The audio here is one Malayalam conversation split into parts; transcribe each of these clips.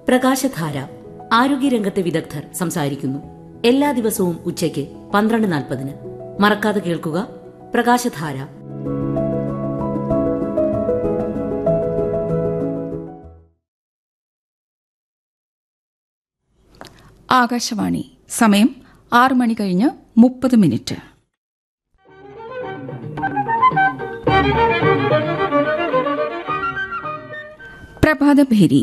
പ്രകാശധാര ആരോഗ്യരംഗത്തെ വിദഗ്ധർ സംസാരിക്കുന്നു എല്ലാ ദിവസവും ഉച്ചയ്ക്ക് പന്ത്രണ്ട് നാൽപ്പതിന് മറക്കാതെ കേൾക്കുക പ്രകാശധാര ആകാശവാണി സമയം ആറ് മണി കഴിഞ്ഞ് മുപ്പത് മിനിറ്റ് പ്രഭാതഭേരി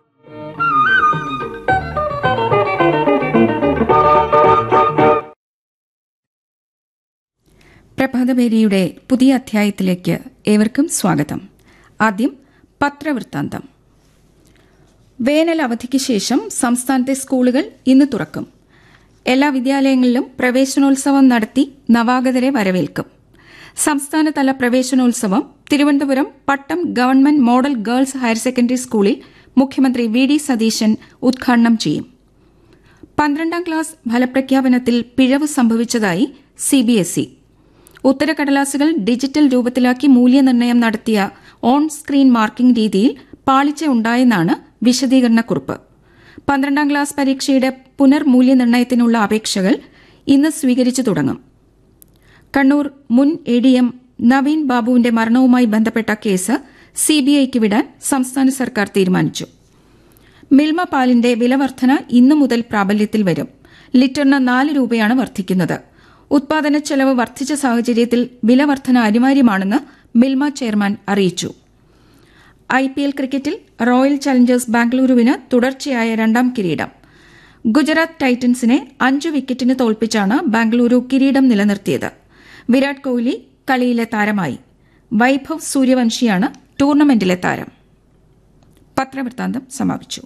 പ്രഭാതഭേരിയുടെ പുതിയ അധ്യായത്തിലേക്ക് ഏവർക്കും സ്വാഗതം ആദ്യം പത്രവൃത്താന്തം വേനൽ അവധിക്ക് ശേഷം സംസ്ഥാനത്തെ സ്കൂളുകൾ ഇന്ന് തുറക്കും എല്ലാ വിദ്യാലയങ്ങളിലും പ്രവേശനോത്സവം നടത്തി നവാഗതരെ വരവേൽക്കും സംസ്ഥാനതല പ്രവേശനോത്സവം Thiruvananthapuram Pattom government model girls higher secondary സ്കൂളിൽ മുഖ്യമന്ത്രി വി ഡി സതീശൻ ഉദ്ഘാടനം ചെയ്യും പന്ത്രണ്ടാം ക്ലാസ് ഫലപ്രഖ്യാപനത്തിൽ പിഴവ് സംഭവിച്ചതായി സിബിഎസ്ഇ ഉത്തരക്കടലാസുകൾ ഡിജിറ്റൽ രൂപത്തിലാക്കി മൂല്യനിർണ്ണയം നടത്തിയ ഓൺ സ്ക്രീൻ മാർക്കിംഗ് രീതിയിൽ പാളിച്ച ഉണ്ടായെന്നാണ് വിശദീകരണക്കുറിപ്പ് പന്ത്രണ്ടാം ക്ലാസ് പരീക്ഷയുടെ പുനർമൂല്യനിർണ്ണയത്തിനുള്ള അപേക്ഷകൾ ഇന്ന് സ്വീകരിച്ചു തുടങ്ങും കണ്ണൂർ മുൻ എ ഡി എം നവീൻ ബാബുവിന്റെ മരണവുമായി ബന്ധപ്പെട്ട കേസ് സിബിഐക്ക് വിടാൻ സംസ്ഥാന സർക്കാർ തീരുമാനിച്ചു മിൽമ പാലിന്റെ വിലവർധന ഇന്നു മുതൽ പ്രാബല്യത്തിൽ വരും ലിറ്ററിന് നാല് രൂപയാണ് വർദ്ധിക്കുന്നത് ഉത്പാദന ചെലവ് വർദ്ധിച്ച സാഹചര്യത്തിൽ വിലവർധന അനിവാര്യമാണെന്ന് മിൽമ ചെയർമാൻ അറിയിച്ചു ഐ പി എൽ ക്രിക്കറ്റിൽ റോയൽ ചലഞ്ചേഴ്സ് ബാംഗ്ലൂരുവിന് തുടർച്ചയായ രണ്ടാം കിരീടം ഗുജറാത്ത് ടൈറ്റൻസിനെ അഞ്ചു വിക്കറ്റിന് തോൽപ്പിച്ചാണ് ബാംഗ്ലൂരു കിരീടം നിലനിർത്തിയത് വിരാട് കോഹ്ലി കളിയിലെ താരമായി വൈഭവ് സൂര്യവംശിയാണ് ടൂർണമെന്റിലെ താരം പത്രവൃത്താന്തം സമാപിച്ചു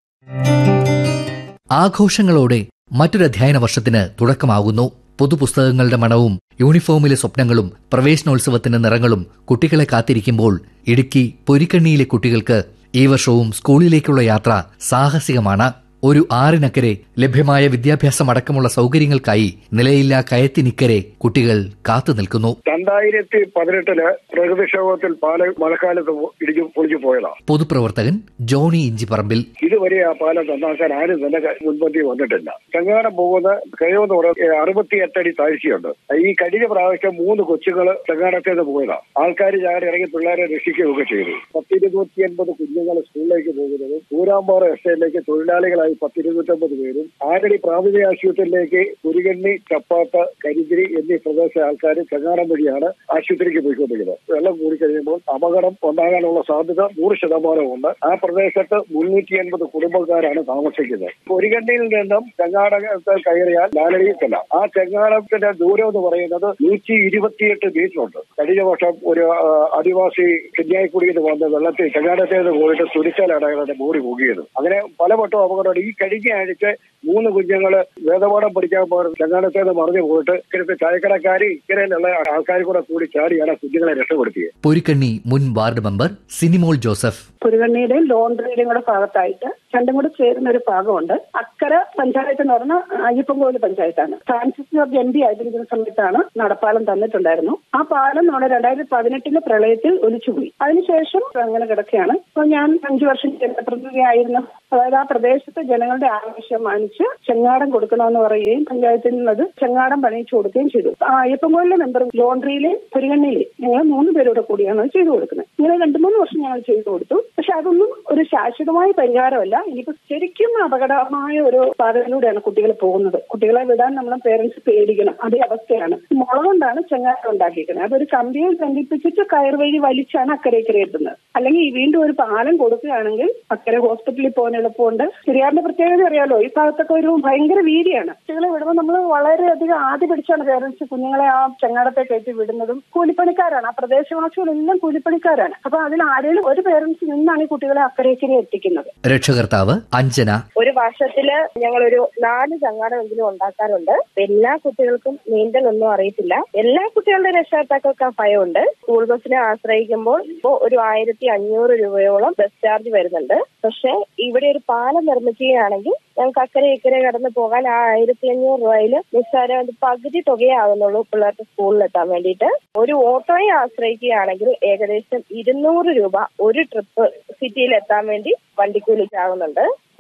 ആഘോഷങ്ങളോടെ മറ്റൊരു അധ്യയന വർഷത്തിന് തുടക്കമാകുന്നു പുതുപുസ്തകങ്ങളുടെ മണവും യൂണിഫോമിലെ സ്വപ്നങ്ങളും പ്രവേശനോത്സവത്തിന്റെ നിറങ്ങളും കുട്ടികളെ കാത്തിരിക്കുമ്പോൾ ഇടുക്കി പൊരിക്കണ്ണിയിലെ കുട്ടികൾക്ക് ഈ വർഷവും സ്കൂളിലേക്കുള്ള യാത്ര സാഹസികമാണ് ഒരു ആറിനക്കരെ ലഭ്യമായ വിദ്യാഭ്യാസം അടക്കമുള്ള സൗകര്യങ്ങൾക്കായി നിലയില്ലാ കയത്തിനിക്കരെ കുട്ടികൾ കാത്തു നിൽക്കുന്നു രണ്ടായിരത്തി പതിനെട്ടില് പ്രകൃതിക്ഷോഭത്തിൽ പാലം മഴക്കാലത്ത് ഇടിച്ചു പൊളിച്ചു പോയതാണ് പൊതുപ്രവർത്തകൻ ജോണി ഇഞ്ചിപ്പറമ്പിൽ ഇതുവരെ ആ പാലം നന്നാക്കാൻ ആരും തന്നെ മുൻപന്തി വന്നിട്ടില്ല ചെങ്ങാനം പോകുന്ന കഴിവെന്ന് പറയുന്നത് അറുപത്തി എട്ടടി താഴ്ചയുണ്ട് ഈ കഴിഞ്ഞ പ്രാവശ്യം മൂന്ന് കൊച്ചുങ്ങൾ ചെങ്ങാനത്തേന്ന് പോയതാണ് ആൾക്കാർ ചാടി ഇറങ്ങി പിള്ളേരെ രക്ഷിക്കുകയൊക്കെ ചെയ്തു പത്തിരുന്നൂറ്റി എൺപത് കുഞ്ഞുങ്ങൾ സ്കൂളിലേക്ക് പോകുന്നതും പൂരാമ്പാറ എസ്റ്റേറ്റിലേക്ക് തൊഴിലാളികളായി പത്തിരുന്നൂറ്റമ്പത് പേരും ആരടി പ്രാഥമിക ആശുപത്രിയിലേക്ക് കുരുകണ്ണി ചപ്പാത്ത കരിതിരി എന്നീ പ്രദേശ ആൾക്കാർ ചെങ്ങാനം വഴിയാണ് ആശുപത്രിക്ക് പോയിക്കൊണ്ടിരിക്കുന്നത് വെള്ളം കൂടിക്കഴിയുമ്പോൾ അപകടം ഉണ്ടാകാനുള്ള സാധ്യത നൂറ് ശതമാനമുണ്ട് ആ പ്രദേശത്ത് മുന്നൂറ്റി എൺപത് കുടുംബക്കാരാണ് താമസിക്കുന്നത് കുരുകണ്ണിയിൽ നിന്നും ചെങ്ങാടത്ത് കയറിയാൽ ലാലടിയിലല്ല ആ ചെങ്ങാടത്തിന്റെ ദൂരം എന്ന് പറയുന്നത് നൂറ്റി ഇരുപത്തിയെട്ട് മീറ്ററുണ്ട് കഴിഞ്ഞ വർഷം ഒരു ആ, ആദിവാസി കന്യാകുടിയിൽ വന്ന് വെള്ളത്തിൽ ചെങ്ങാടത്തേന്ന് പോയിട്ട് തുരിച്ചാലാണ് അയാളുടെ ബോഡി മുങ്ങിയത് അങ്ങനെ പലവട്ടം അപകടം ഈ കഴിഞ്ഞ ആഴ്ച മൂന്ന് കുഞ്ഞുങ്ങള് വേദപാഠം പഠിക്കാൻ പോകാൻ ചെങ്ങാടത്തേന്ന് മറിഞ്ഞു പോയിട്ട് ഇక్కడത്തെ ചായക്കടക്കാരി ഇക്കരയിലുള്ള ആൾക്കാർ കൂടെ കൂടി ചാടിയാണ് ആ കുഞ്ഞുങ്ങളെ രക്ഷപ്പെടുത്തിയത് പൊരിക്കണ്ണി മുൻ വാർഡ് മെമ്പർ സിനിമോൾ ജോസഫ് പുരുകണ്ണിയുടെയും ലോണ്ടറിയുടെയും കൂടെ ഭാഗത്തായിട്ട് രണ്ടും കൂടെ ചേരുന്ന ഒരു ഭാഗമുണ്ട് അക്കര പഞ്ചായത്ത് എന്ന് പറഞ്ഞാൽ അയ്യപ്പൻകോവിൽ പഞ്ചായത്താണ് ഫ്രാൻസിസ് ജോർജ് എം പി ആയിരിക്കുന്ന സമയത്താണ് നടപ്പാലം തന്നിട്ടുണ്ടായിരുന്നു ആ പാലം നമ്മുടെ രണ്ടായിരത്തി പതിനെട്ടിലെ പ്രളയത്തിൽ ഒലിച്ചുപോയി അതിനുശേഷം അങ്ങനെ കിടക്കുകയാണ് അപ്പോൾ ഞാൻ അഞ്ചു വർഷം ജനപ്രതിനിധിയായിരുന്ന അതായത് ആ പ്രദേശത്തെ ജനങ്ങളുടെ ആവശ്യം മാനിച്ച് ചെങ്ങാടം കൊടുക്കണമെന്ന് പറയുകയും പഞ്ചായത്തിൽ നിന്നത് ചെങ്ങാടം പണിയിച്ചു കൊടുക്കുകയും ചെയ്തു ആ അയ്യപ്പൻകോവിലെ മെമ്പർ ലോണ്ടറിയിലെ പുരുകണ്ണിയിലെ ഞങ്ങൾ മൂന്ന് പേരോടെ കൂടിയാണ് അത് ചെയ്തു കൊടുക്കുന്നത് ഇങ്ങനെ രണ്ടു മൂന്ന് വർഷം ഞങ്ങൾ ചെയ്തു കൊടുത്തു പക്ഷെ അതൊന്നും ഒരു ശാശ്വതമായ പരിഹാരമല്ല ഇനിയിപ്പോ ശരിക്കും അപകടമായ ഒരു പാതയിലൂടെയാണ് കുട്ടികൾ പോകുന്നത് കുട്ടികളെ വിടാൻ നമ്മളെ പേരൻസ് പേടിക്കണം അതേ അവസ്ഥയാണ് മുള കൊണ്ടാണ് ചെങ്ങാടം ഉണ്ടാക്കിയിരിക്കുന്നത് അതൊരു കമ്പിയിൽ ബന്ധിപ്പിച്ചിട്ട് കയർ വഴി വലിച്ചാണ് അക്കരയ്ക്കര എത്തുന്നത് അല്ലെങ്കിൽ ഈ വീണ്ടും ഒരു പാലം കൊടുക്കുകയാണെങ്കിൽ അക്കരെ ഹോസ്പിറ്റലിൽ പോകാൻ എളുപ്പമുണ്ട് പെരിയാറിന്റെ പ്രത്യേകത അറിയാലോ ഈ ഭാഗത്തൊക്കെ ഒരു ഭയങ്കര വീതിയാണ് കുട്ടികളെ വിടുമ്പോൾ നമ്മൾ വളരെയധികം ആദ്യ പിടിച്ചാണ് പേരൻസ് കുഞ്ഞുങ്ങളെ ആ ചെങ്ങാടത്തെ കയറ്റി വിടുന്നതും കൂലിപ്പണിക്കാരാണ് ആ പ്രദേശവാസികളെല്ലാം കൂലിപ്പണിക്കാരാണ് അപ്പൊ അതിൽ ആരെങ്കിലും ഒരു പേരൻസ് നിന്നാണ് ഈ കുട്ടികളെ അക്കരയ്ക്കരെ എത്തിക്കുന്നത് രക്ഷകർത്താവ് അഞ്ജന ഒരു വർഷത്തില് ഞങ്ങളൊരു നാല് ചങ്ങാടമെങ്കിലും ഉണ്ടാക്കാറുണ്ട് എല്ലാ കുട്ടികൾക്കും നീന്തൽ ഒന്നും അറിയത്തില്ല എല്ലാ കുട്ടികളുടെ രക്ഷകർത്താക്കൾക്ക് ആ ഭയമുണ്ട് സ്കൂൾ ബസ്സിനെ ആശ്രയിക്കുമ്പോൾ ഇപ്പോൾ ഒരു ആയിരത്തി അഞ്ഞൂറ് രൂപയോളം ബസ് ചാർജ് വരുന്നുണ്ട് പക്ഷെ ഇവിടെ ഒരു പാലം നിർമ്മിക്കുകയാണെങ്കിൽ ഞങ്ങൾക്ക് അക്കരെ ഇക്കരെ കടന്നു പോകാൻ ആ ആയിരത്തി അഞ്ഞൂറ് രൂപയിൽ നിസ്സാരം അത് പകുതി തുകയാവുന്നുള്ളൂ പിള്ളേർക്ക് സ്കൂളിലെത്താൻ വേണ്ടിയിട്ട് ഒരു ഓട്ടോയെ ആശ്രയിക്കുകയാണെങ്കിൽ ഏകദേശം ഇരുന്നൂറ് രൂപ ഒരു ട്രിപ്പ് സിറ്റിയിൽ എത്താൻ വേണ്ടി വണ്ടിക്കൂലിക്കാവുന്നുണ്ട്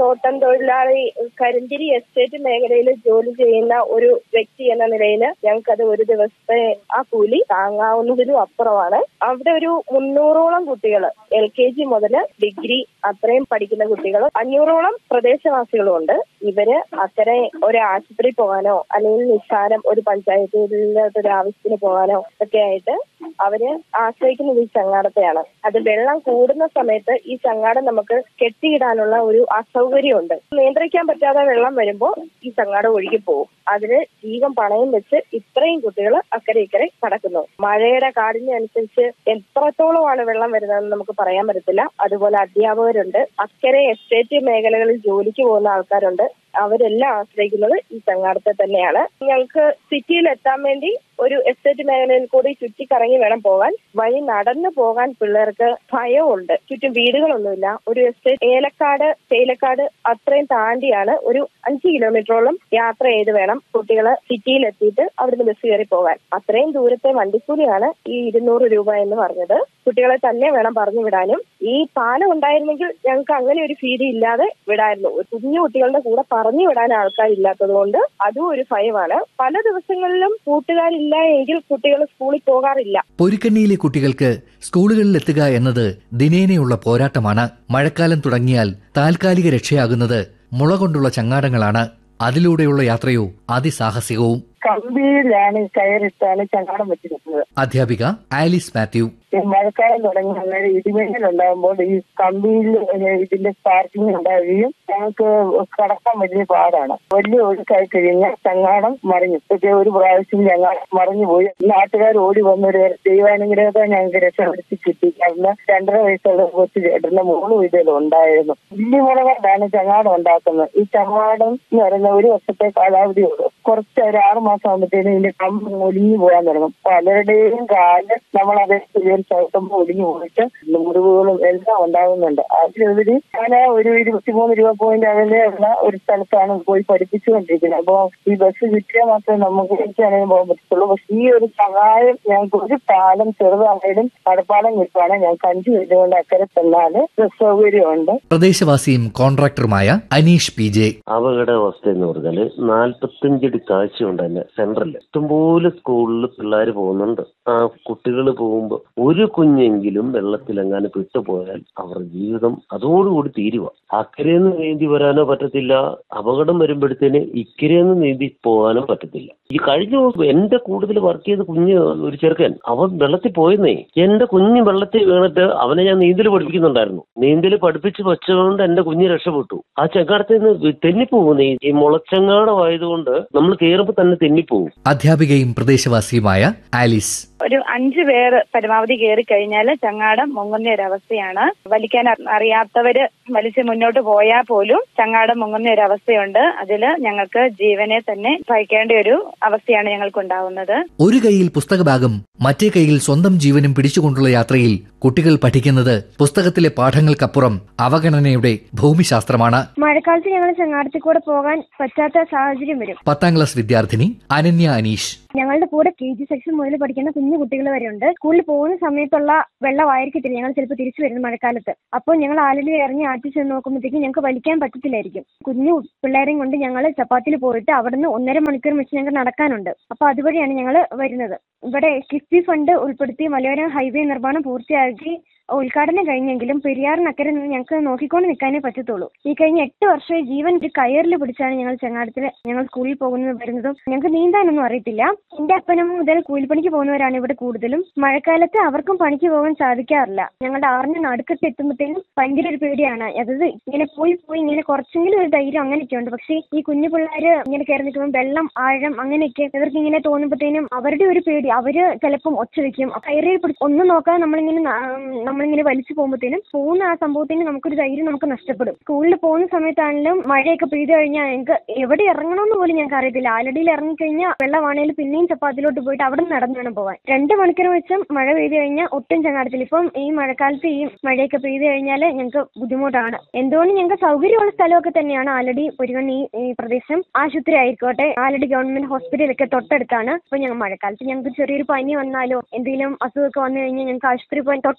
തോട്ടം തൊഴിലാളി കരിന്തിരി എസ്റ്റേറ്റ് മേഖലയിൽ ജോലി ചെയ്യുന്ന ഒരു വ്യക്തി എന്ന നിലയിൽ ഞങ്ങൾക്കത് ഒരു ദിവസത്തെ ആ കൂലി താങ്ങാവുന്നതിലും അപ്പുറമാണ് അവിടെ ഒരു മുന്നൂറോളം കുട്ടികൾ എൽ കെ ജി മുതൽ ഡിഗ്രി അത്രയും പഠിക്കുന്ന കുട്ടികൾ അഞ്ഞൂറോളം പ്രദേശവാസികളും ഉണ്ട് ഇവര് അക്കരെ ഒരു ആശുപത്രി പോകാനോ അല്ലെങ്കിൽ നിസ്സാരം ഒരു പഞ്ചായത്തിലോട്ട് ഒരു ആവശ്യത്തിന് പോകാനോ ഒക്കെ ആയിട്ട് അവര് ആശ്രയിക്കുന്നത് ഈ ചങ്ങാടത്തെയാണ് അത് വെള്ളം കൂടുന്ന സമയത്ത് ഈ ചങ്ങാടം നമുക്ക് കെട്ടിയിടാനുള്ള ഒരു അസൗകര്യമുണ്ട് നിയന്ത്രിക്കാൻ പറ്റാതെ വെള്ളം വരുമ്പോൾ ഈ ചങ്ങാടം ഒഴുകി പോകും അതിന് ജീവൻ പണയം വെച്ച് ഇത്രയും കുട്ടികൾ അക്കരെ ഇക്കരെ കടക്കുന്നു മഴയുടെ കാഠിന്യം അനുസരിച്ച് എത്രത്തോളമാണ് വെള്ളം വരുന്നതെന്ന് നമുക്ക് പറയാൻ പറ്റത്തില്ല അതുപോലെ അധ്യാപകരുണ്ട് അക്കരെ എസ്റ്റേറ്റ് മേഖലകളിൽ ജോലിക്ക് പോകുന്ന ആൾക്കാരുണ്ട് അവരെല്ലാം ആശ്രയിക്കുന്നത് ഈ ചങ്ങാടത്തെ തന്നെയാണ് ഞങ്ങൾക്ക് സിറ്റിയിൽ എത്താൻ വേണ്ടി ഒരു എസ്റ്റേറ്റ് മേഖലയിൽ കൂടി ചുറ്റിക്കറങ്ങി വേണം പോകാൻ വഴി നടന്നു പോകാൻ പിള്ളേർക്ക് ഭയമുണ്ട് ചുറ്റും വീടുകളൊന്നുമില്ല ഒരു എസ്റ്റേറ്റ് ഏലക്കാട് തേയിലക്കാട് അത്രയും താണ്ടിയാണ് ഒരു അഞ്ച് കിലോമീറ്ററോളം യാത്ര ചെയ്ത് വേണം കുട്ടികള് സിറ്റിയിൽ എത്തിയിട്ട് അവിടുന്ന് ബസ് കയറി പോകാൻ അത്രയും ദൂരത്തെ വണ്ടിക്കൂലിയാണ് ഈ ഇരുന്നൂറ് രൂപ എന്ന് പറഞ്ഞത് കുട്ടികളെ തന്നെ വേണം പറഞ്ഞു വിടാനും ഈ പാലം ഉണ്ടായിരുന്നെങ്കിൽ ഞങ്ങൾക്ക് അങ്ങനെ ഒരു ഫീതി ഇല്ലാതെ വിടായിരുന്നു ഒരു കുഞ്ഞു കുട്ടികളുടെ കൂടെ പറഞ്ഞു വിടാൻ ആൾക്കാരില്ലാത്തത് കൊണ്ട് അതും ഒരു ഭയമാണ് പല ദിവസങ്ങളിലും കൂട്ടുകാരില്ല എങ്കിൽ കുട്ടികൾ സ്കൂളിൽ പോകാറില്ല പൊരിക്കണ്ണിയിലെ കുട്ടികൾക്ക് സ്കൂളുകളിൽ എത്തുക എന്നത് ദിനേനയുള്ള പോരാട്ടമാണ് മഴക്കാലം തുടങ്ങിയാൽ താൽക്കാലിക രക്ഷയാകുന്നത് മുള കൊണ്ടുള്ള ചങ്ങാടങ്ങളാണ് അതിലൂടെയുള്ള യാത്രയോ അതിസാഹസികവും കമ്പിയിലാണ് കയറിട്ടാണ് ചങ്ങാടം വെച്ചിരിക്കുന്നത് അധ്യാപിക ആലിസ് മാത്യു ഈ മഴക്കാലം തുടങ്ങി അന്നേരം ഇടിമിന്നൽ ഉണ്ടാകുമ്പോൾ ഈ കമ്പിയിൽ ഇതിന്റെ സ്പാർക്കിംഗ് ഉണ്ടാവുകയും ഞങ്ങൾക്ക് കടക്കാൻ വലിയ പാടാണ് വലിയ ഒഴുക്കായി കഴിഞ്ഞാൽ ചങ്ങാടം മറിഞ്ഞു പക്ഷേ ഒരു പ്രാവശ്യം ഞങ്ങൾ മറിഞ്ഞു പോയി നാട്ടുകാർ ഓടി വന്നൊരു ദൈവാനുഗ്രഹത്തെ ഞങ്ങൾക്ക് രക്ഷപ്പെടുത്തി കിട്ടി കാരണം രണ്ടര വയസ്സുള്ള കൊച്ചു ചേട്ടന്റെ മൂന്ന് വീടുകൾ ഉണ്ടായിരുന്നു വലിയ കൊണ്ടാണ് ചങ്ങാടം ഉണ്ടാക്കുന്നത് ഈ ചങ്ങാടം എന്ന് പറയുന്ന ഒരു വർഷത്തെ കാലാവധിയുള്ളൂ കുറച്ച് ഒരു ആറ് മാസം ആകുമ്പോഴത്തേനും ഇതിന്റെ കമ്പ് ഒലിഞ്ഞു പോകാൻ തുടങ്ങും പലരുടെയും കാല് നമ്മൾ അതേ ചവിട്ടുമ്പോൾ ഒലിഞ്ഞു പോയിട്ട് മുറിവുകളും എല്ലാം ഉണ്ടാകുന്നുണ്ട് അതിലുപരി ഞാൻ ഒരു ഇരുപത്തിമൂന്ന് രൂപ പോയിന്റ് അകലെയുള്ള ഒരു സ്ഥലത്താണ് പോയി പഠിപ്പിച്ചുകൊണ്ടിരിക്കുന്നത് അപ്പോ ഈ ബസ് കിട്ടിയാൽ മാത്രമേ നമുക്ക് എനിക്കാണെങ്കിൽ പോകാൻ പറ്റത്തുള്ളൂ പക്ഷെ ഈ ഒരു സഹായം ഞങ്ങൾക്ക് ഒരു പാലം ചെറുതായാലും കടപ്പാലം കിട്ടുവാണെങ്കിൽ ഞങ്ങൾക്ക് അഞ്ചു മിനിറ്റ് കൊണ്ട് അക്കരെ ചെന്നാല് സൗകര്യമുണ്ട് പ്രദേശവാസിയും കോൺട്രാക്ടറുമായ അനീഷ് പി ജെ അപകടാവസ്ഥ എന്ന് പറഞ്ഞാല് നാല്പത്തഞ്ചടി താഴ്ചയുണ്ട് തന്നെ സെൻട്രലിൽ ഇഷ്ടംപോലെ സ്കൂളിൽ പിള്ളേർ പോകുന്നുണ്ട് ആ കുട്ടികൾ പോകുമ്പോൾ ഒരു കുഞ്ഞെങ്കിലും വെള്ളത്തിലെങ്ങാനും പെട്ടുപോയാൽ അവരുടെ ജീവിതം അതോടുകൂടി തീരുക അക്കരയെന്ന് നീന്തി വരാനോ പറ്റത്തില്ല അപകടം വരുമ്പോഴത്തേന് ഇക്കരയെന്ന് നീന്തി പോകാനോ പറ്റത്തില്ല ഈ കഴിഞ്ഞ ദിവസം എന്റെ കൂടുതൽ വർക്ക് ചെയ്ത കുഞ്ഞ് ഒരു ചെറുക്കൻ അവൻ വെള്ളത്തിൽ പോയെന്നേ എന്റെ കുഞ്ഞ് വെള്ളത്തിൽ വീണിട്ട് അവനെ ഞാൻ നീന്തൽ പഠിപ്പിക്കുന്നുണ്ടായിരുന്നു നീന്തൽ പഠിപ്പിച്ച് വെച്ചതുകൊണ്ട് എന്റെ കുഞ്ഞ് രക്ഷപ്പെട്ടു ആ ചെങ്കാടത്തിൽ നിന്ന് തെന്നിപ്പോകുന്നേ ഈ മുളച്ചങ്ങാടമായതുകൊണ്ട് നമ്മൾ കയറുമ്പോൾ തന്നെ തെന്നിപ്പോകും അധ്യാപികയും പ്രദേശവാസിയുമായ ആലിസ് ഒരു അഞ്ചു പേർ പരമാവധി കയറി കഴിഞ്ഞാൽ ചങ്ങാടം മുങ്ങുന്ന ഒരു അവസ്ഥയാണ് വലിക്കാൻ അ- അറിയാത്തവര് വലിച്ച് മുന്നോട്ട് പോയാൽ പോലും ചങ്ങാടം മുങ്ങുന്ന ഒരു അവസ്ഥയുണ്ട് അതിൽ ഞങ്ങൾക്ക് ജീവനെ തന്നെ സഹിക്കേണ്ട ഒരു അവസ്ഥയാണ് ഞങ്ങൾക്ക് ഉണ്ടാവുന്നത് ഒരു കൈയിൽ പുസ്തകഭാഗം മറ്റേ കൈയിൽ സ്വന്തം ജീവനും പിടിച്ചുകൊണ്ടുള്ള യാത്രയിൽ കുട്ടികൾ പഠിക്കുന്നത് പുസ്തകത്തിലെ പാഠങ്ങൾക്കപ്പുറം അവഗണനയുടെ ഭൂമിശാസ്ത്രമാണ് മഴക്കാലത്ത് ഞങ്ങൾ ചങ്ങാടത്തിൽ കൂടെ പോകാൻ പറ്റാത്ത സാഹചര്യം വരും പത്താം ക്ലാസ് വിദ്യാർത്ഥിനി അനന്യ അനീഷ് ഞങ്ങളുടെ കൂടെ കെ ജി സെക്ഷൻ മുതൽ പഠിക്കുന്ന കുഞ്ഞു കുട്ടികൾ വരെ ഉണ്ട് സ്കൂളിൽ പോകുന്ന സമയത്തുള്ള വെള്ളമായിരിക്കത്തില്ല ഞങ്ങൾ ചിലപ്പോൾ തിരിച്ചു വരുന്നത് മഴക്കാലത്ത് അപ്പോൾ ഞങ്ങൾ ആലിൽ ഇറങ്ങി ആറ്റി ചെന്ന് നോക്കുമ്പോഴത്തേക്കും ഞങ്ങൾക്ക് വലിക്കാൻ പറ്റത്തില്ലായിരിക്കും കുഞ്ഞു പിള്ളേരെയും കൊണ്ട് ഞങ്ങൾ ചപ്പാത്തിൽ പോയിട്ട് അവിടുന്ന് ഒന്നര മണിക്കൂർ വെച്ച് ഞങ്ങൾക്ക് നടക്കാനുണ്ട് അപ്പോൾ അതുവഴിയാണ് ഞങ്ങൾ വരുന്നത് ഇവിടെ കിഫ്ബി ഫണ്ട് ഉൾപ്പെടുത്തി മലയോര ഹൈവേ നിർമ്മാണം പൂർത്തിയാക്കി ഉദ്ഘാടനം കഴിഞ്ഞെങ്കിലും പെരിയാറിനക്കരെ നിന്ന് ഞങ്ങൾക്ക് നോക്കിക്കൊണ്ട് നിൽക്കാനേ പറ്റത്തുള്ളൂ ഈ കഴിഞ്ഞ എട്ട് വർഷമായി ജീവൻ ഒരു കയറിൽ പിടിച്ചാണ് ഞങ്ങൾ ചങ്ങാടത്തിൽ ഞങ്ങൾ സ്കൂളിൽ പോകുന്നത് വരുന്നതും ഞങ്ങൾക്ക് നീന്താനൊന്നും അറിയത്തില്ല എന്റെ അപ്പനമ്മ മുതൽ കൂലിപ്പണിക്ക് പോകുന്നവരാണ് ഇവിടെ കൂടുതലും മഴക്കാലത്ത് അവർക്കും പണിക്ക് പോകാൻ സാധിക്കാറില്ല ഞങ്ങളുടെ ആറിന് നടുക്കത്ത് എത്തുമ്പോഴത്തേനും ഭയങ്കര ഒരു പേടിയാണ് അതായത് ഇങ്ങനെ പോയി പോയി ഇങ്ങനെ കുറച്ചെങ്കിലും ഒരു ധൈര്യം അങ്ങനെയൊക്കെ ഉണ്ട് പക്ഷേ ഈ കുഞ്ഞു പിള്ളേര് ഇങ്ങനെ കയറി നിൽക്കുമ്പോൾ വെള്ളം ആഴം അങ്ങനെയൊക്കെ ഇവർക്ക് ഇങ്ങനെ തോന്നുമ്പോഴത്തേനും അവരുടെ ഒരു പേടി അവര് ചിലപ്പം ഒച്ച വെക്കും കയറി പിടിച്ച് ഒന്നും നോക്കാതെ നമ്മളിങ്ങനെ ന- നമ്മളിങ്ങനെ വലിച്ചു പോകുമ്പോഴത്തേനും പോകുന്ന ആ സംഭവത്തിന് നമുക്കൊരു ധൈര്യം നമുക്ക് നഷ്ടപ്പെടും സ്കൂളിൽ പോകുന്ന സമയത്താണെങ്കിലും മഴയൊക്കെ പെയ്തു കഴിഞ്ഞാൽ ഞങ്ങൾക്ക് എവിടെ ഇറങ്ങണമെന്ന് പോലും ഞങ്ങൾക്ക് അറിയത്തില്ല ആലടിയിൽ ഇറങ്ങിക്കഴിഞ്ഞാൽ വെള്ളമാണെങ്കിലും പിന്നെയും ചപ്പാത്തിലോട്ട് പോയിട്ട് അവിടെ നിന്ന് നടന്നു വേണം പോകാൻ രണ്ട് മണിക്കൂർ വെച്ചും മഴ പെയ്തു കഴിഞ്ഞാൽ ഒട്ടും ചങ്ങാടത്തില്ല ഇപ്പം ഈ മഴക്കാലത്ത് ഈ മഴയൊക്കെ പെയ്തു കഴിഞ്ഞാൽ ഞങ്ങൾക്ക് ബുദ്ധിമുട്ടാണ് എന്തുകൊണ്ട് ഞങ്ങൾക്ക് സൗകര്യമുള്ള സ്ഥലമൊക്കെ തന്നെയാണ് ആലടി പൊരുകണ്ണി ഈ പ്രദേശം ആശുപത്രി ആയിക്കോട്ടെ ആലടി ഗവൺമെന്റ് ഹോസ്പിറ്റലൊക്കെ തൊട്ടടുത്താണ് അപ്പൊ ഞങ്ങൾ മഴക്കാലത്ത് ഞങ്ങൾക്ക് ചെറിയൊരു പനി വന്നാലോ എന്തെങ്കിലും അസുഖമൊക്കെ വന്നു കഴിഞ്ഞാൽ ഞങ്ങൾക്ക് ആശുപത്രി പോകാൻ തൊട്ടടുത്താണ്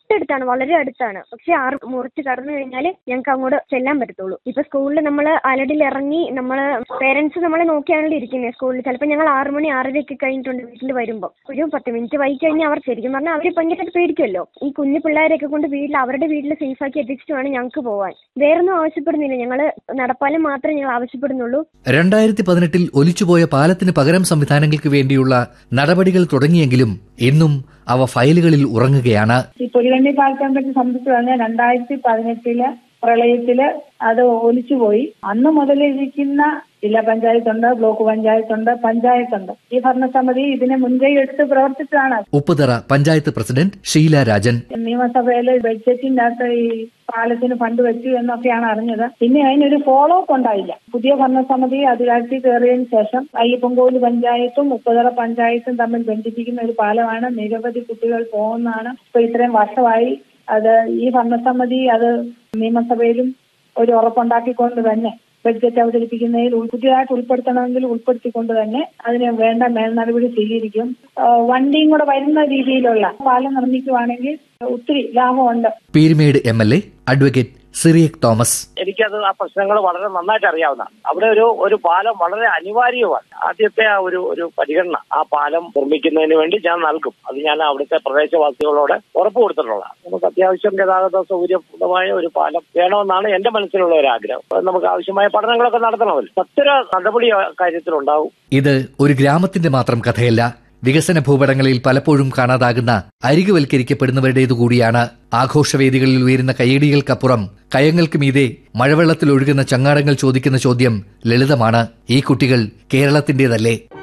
അടുത്താണ് വളരെ അടുത്താണ് പക്ഷെ ആറ് മുറിച്ച് കടന്നു കഴിഞ്ഞാൽ ഞങ്ങൾക്ക് അങ്ങോട്ട് ചെല്ലാൻ പറ്റത്തുള്ളൂ ഇപ്പൊ സ്കൂളിൽ നമ്മൾ അലടിൽ ഇറങ്ങി നമ്മൾ പേരൻസ് നമ്മളെ നോക്കിയാണല്ലോ ഇരിക്കുന്നത് സ്കൂളിൽ ചിലപ്പോൾ ഞങ്ങൾ ആറ് മണി ആറരയൊക്കെ കഴിഞ്ഞിട്ടുണ്ട് വീട്ടിൽ വരുമ്പോൾ ഒരു പത്ത് മിനിറ്റ് വൈകി കഴിഞ്ഞാൽ അവർ ശരിക്കും പറഞ്ഞാൽ അവർ ഭയങ്കരമായിട്ട് പേടിക്കുമല്ലോ ഈ കുഞ്ഞു പിള്ളേരെയൊക്കെ കൊണ്ട് വീട്ടിൽ അവരുടെ വീട്ടിൽ സേഫാക്കി എത്തിച്ചിട്ട് വേണം ഞങ്ങൾക്ക് പോകാൻ വേറൊന്നും ആവശ്യപ്പെടുന്നില്ല ഞങ്ങൾ നടപ്പാലം മാത്രമേ ഞങ്ങൾ ആവശ്യപ്പെടുന്നുള്ളൂ രണ്ടായിരത്തി പതിനെട്ടിൽ ഒലിച്ചുപോയ പാലത്തിന് പകരം സംവിധാനങ്ങൾക്ക് വേണ്ടിയുള്ള നടപടികൾ തുടങ്ങിയെങ്കിലും ഇന്നും അവ ഫയലുകളിൽ ഉറങ്ങുകയാണ് ഈ പൊലികണ്ണി പാലത്തെ സംബന്ധിച്ച് പറഞ്ഞാൽ രണ്ടായിരത്തി പതിനെട്ടില് പ്രളയത്തില് അത് ഒലിച്ചുപോയി അന്ന് മുതൽ ഇരിക്കുന്ന ജില്ലാ പഞ്ചായത്തുണ്ട് ബ്ലോക്ക് പഞ്ചായത്തുണ്ട് പഞ്ചായത്തുണ്ട് ഈ ഭരണസമിതി ഇതിനെ മുൻകൈ എടുത്ത് പ്രവർത്തിച്ചതാണ് ഉപ്പുതറ പഞ്ചായത്ത് പ്രസിഡന്റ് ഷീല രാജൻ നിയമസഭയിലെ ബഡ്ജറ്റിന്റെ അകത്ത് ഈ പാലത്തിന് ഫണ്ട് വെച്ചു എന്നൊക്കെയാണ് അറിഞ്ഞത് പിന്നെ അതിനൊരു ഫോളോ അപ്പ് ഉണ്ടായില്ല പുതിയ ഭരണസമിതി അധികാരത്തിൽ കയറിയതിനു ശേഷം അയ്യപ്പൻകോവിൽ പഞ്ചായത്തും ഉപ്പുതറ പഞ്ചായത്തും തമ്മിൽ ബന്ധിപ്പിക്കുന്ന ഒരു പാലമാണ് നിരവധി കുട്ടികൾ പോകുന്നതാണ് ഇപ്പൊ ഇത്രയും വർഷമായി അത് ഈ ഭരണസമിതി അത് നിയമസഭയിലും ഒരു ഉറപ്പുണ്ടാക്കിക്കൊണ്ട് തന്നെ ബഡ്ജറ്റ് അവതരിപ്പിക്കുന്നതിൽ ഉൾ- പുതിയതായിട്ട് ഉൾപ്പെടുത്തണമെങ്കിൽ ഉൾപ്പെടുത്തിക്കൊണ്ട് തന്നെ അതിന് വേണ്ട മേൽനടപടി സ്വീകരിക്കും ആ, വണ്ടിയും കൂടെ വരുന്ന രീതിയിലുള്ള പാലം നിർമ്മിക്കുവാണെങ്കിൽ ഒത്തിരി ലാഭമുണ്ട് Peerumedu M L A advocate Cyriac Thomas എനിക്കത് ആ പ്രശ്നങ്ങൾ വളരെ നന്നായിട്ട് അറിയാവുന്നതാണ് അവിടെ ഒരു ഒരു പാലം വളരെ അനിവാര്യമാണ് ആദ്യത്തെ ആ ഒരു ഒരു പരിഗണന ആ പാലം നിർമ്മിക്കുന്നതിന് വേണ്ടി ഞാൻ നൽകും അത് ഞാൻ അവിടുത്തെ പ്രദേശവാസികളോട് ഉറപ്പ് കൊടുത്തിട്ടുള്ളതാണ് നമുക്ക് അത്യാവശ്യം ഗതാഗത സൗകര്യപ്രദമായ ഒരു പാലം വേണമെന്നാണ് എന്റെ മനസ്സിലുള്ള ഒരു ആഗ്രഹം അത് നമുക്ക് ആവശ്യമായ പഠനങ്ങളൊക്കെ നടത്തണമല്ലോ സത്വര നടപടി ആ കാര്യത്തിലുണ്ടാവും ഇത് ഒരു ഗ്രാമത്തിന്റെ മാത്രം കഥയല്ല വികസന ഭൂപടങ്ങളിൽ പലപ്പോഴും കാണാതാകുന്ന അരികുവൽക്കരിക്കപ്പെടുന്നവരുടേതു കൂടിയാണ് ആഘോഷവേദികളിൽ ഉയരുന്ന കയ്യടികൾക്കപ്പുറം കയങ്ങൾക്ക് മീതെ മഴവെള്ളത്തിൽ ഒഴുകുന്ന ചങ്ങാടങ്ങൾ ചോദിക്കുന്ന ചോദ്യം ലളിതമാണ് ഈ കുട്ടികൾ കേരളത്തിന്റേതല്ലേ